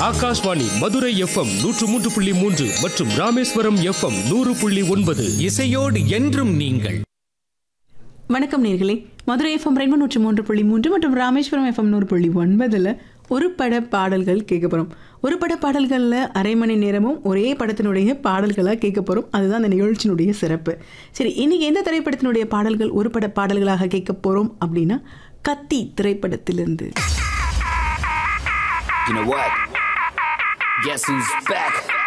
Akashvani Madurai FM நூற்று மூன்று புள்ளி மூன்று மற்றும் ராமேஸ்வரம் எஃப்எம் நூறு புள்ளி ஒன்பது இசையோடு என்றும் நீங்கள் வணக்கம் நேர்களே மதுரை எஃப்எம் ரெண்டு நூற்றி மூன்று புள்ளி மூன்று மற்றும் ராமேஸ்வரம் எஃப்எம் நூறு புள்ளி ஒன்பதில் ஒரு பட பாடல்கள் கேட்க போகிறோம் ஒரு பட பாடல்களில் அரை மணி நேரமும் ஒரே படத்தினுடைய பாடல்களாக கேட்க போகிறோம் அதுதான் அந்த நிகழ்ச்சியினுடைய சிறப்பு சரி இன்னைக்கு எந்த திரைப்படத்தினுடைய பாடல்கள் ஒரு பட பாடல்களாக கேட்க போகிறோம் அப்படின்னா கத்தி திரைப்படத்திலிருந்து You know what? Guess who's back?